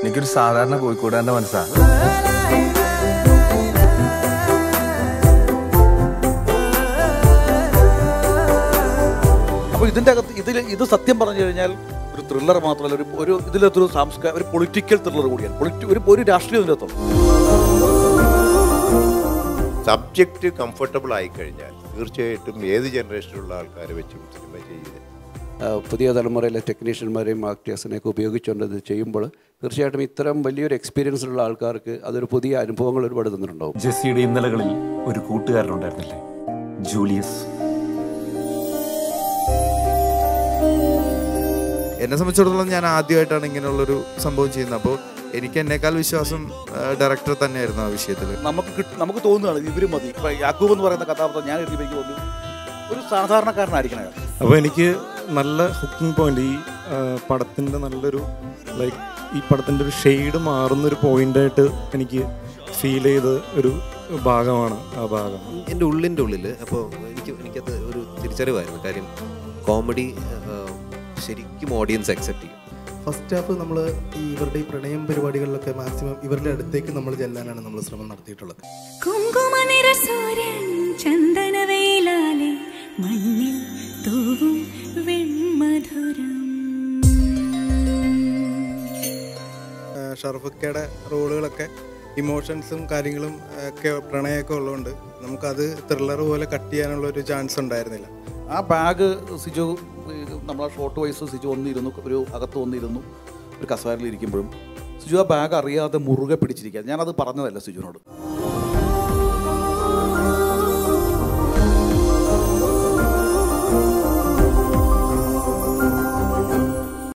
എനിക്കൊരു സാധാരണ കോഴിക്കോടാന്റെ മനസ്സാ അപ്പോൾ ഇതിൻ്റെ അകത്ത് ഇതിൽ ഇത് സത്യം പറഞ്ഞു കഴിഞ്ഞാൽ ഒരു ത്രില്ലർ മാത്രമല്ല ഒരു ഒരു ഇതിലൊരു സാംസ്കാര ഒരു പൊളിറ്റിക്കൽ ത്രില്ലർ കൂടിയാണ് പൊളിറ്റി ഒരു ഒരു രാഷ്ട്രീയം ഇതിനകത്തുണ്ട് സബ്ജക്റ്റ് കംഫർട്ടബിൾ ആയി കഴിഞ്ഞാൽ തീർച്ചയായിട്ടും ഏത് ജനറേഷനിലുള്ള ആൾക്കാരെ വെച്ചും സിനിമ ചെയ്ത് ആ, പുതിയ തലമുറയിലെ ടെക്നീഷ്യന്മാരെയും ആക്ടേഴ്സിനെയൊക്കെ ഉപയോഗിച്ചുകൊണ്ട് ഇത് ചെയ്യുമ്പോൾ തീർച്ചയായിട്ടും ഇത്തരം വലിയൊരു എക്സ്പീരിയൻസ് ഉള്ള ആൾക്കാർക്ക് അതൊരു പുതിയ അനുഭവങ്ങൾ ഒരുപാട് തന്നിട്ടുണ്ടാവും ജെസ്സിയുടെ ഇന്നലകളിൽ ഒരു കൂട്ടുകാരനുണ്ടായിരുന്നില്ലേ ജൂലിയസ് എന്നെ സംബന്ധിച്ചിടത്തോളം ഞാൻ ആദ്യമായിട്ടാണ് ഇങ്ങനെയുള്ളൊരു സംഭവം ചെയ്യുന്നത് അപ്പോൾ എനിക്ക് എന്നേക്കാൾ വിശ്വാസം ഡയറക്ടർ തന്നെയായിരുന്നു ആ വിഷയത്തിൽ നമുക്ക് കിട്ട- നമുക്ക് തോന്നുകയാണ് ഇവര് മതി ഇപ്പൊ യാക്കൂബ് എന്ന് പറയുന്ന കഥാപാത്രം ഞാൻ എഴുതി എനിക്ക് തോന്നി ഒരു സാധാരണക്കാരനായിരിക്കണം അയാൾ അപ്പോൾ എനിക്ക് നല്ല ഹുക്കിംഗ് പോയിന്റ് ഈ പടത്തിൻ്റെ നല്ലൊരു ലൈക്ക് ഈ പടത്തിൻ്റെ ഒരു ഷെയ്ഡ് മാറുന്നൊരു പോയിന്റായിട്ട് എനിക്ക് ഫീൽ ചെയ്ത ഒരു ഭാഗമാണ് ആ ഭാഗം എൻ്റെ ഉള്ളിൻ്റെ ഉള്ളിൽ അപ്പോൾ എനിക്ക് എനിക്കത് ഒരു തിരിച്ചറിവായിരുന്നു കാര്യം കോമഡി ശരിക്കും ഓഡിയൻസ് അക്സെപ്റ്റ് ചെയ്യും ഫസ്റ്റ് ഹാഫ് നമ്മൾ ഈ ഇവരുടെ ഈ പ്രണയം പരിപാടികളിലൊക്കെ മാക്സിമം ഇവരുടെ അടുത്തേക്ക് നമ്മൾ ചെല്ലാനാണ് നമ്മൾ ശ്രമം നടത്തിയിട്ടുള്ളത് കുങ്കുമനിറ സൂര്യൻ ചന്ദനവേലാലെ മണ്ണിൽ തൂവും വെൺമധുരം ഷർഫക്കയുടെ റോളുകളൊക്കെ ഇമോഷൻസും കാര്യങ്ങളും ഒക്കെ പ്രണയമൊക്കെ ഉള്ളതുകൊണ്ട് നമുക്കത് ത്രില്ലർ പോലെ കട്ട് ചെയ്യാനുള്ള ഒരു ചാൻസ് ഉണ്ടായിരുന്നില്ല ആ ബാഗ് സിജു ഈ നമ്മളെ ഷോർട്ട് വൈസ് സിജു വന്നിരുന്നു ഒരു അകത്ത് വന്നിരുന്നു ഒരു കസേരയിൽ ഇരിക്കുമ്പോഴും സിജു ആ ബാഗ് അറിയാതെ മുറുകെ പിടിച്ചിരിക്കുക ഞാനത് പറഞ്ഞതല്ല സിജുവിനോട്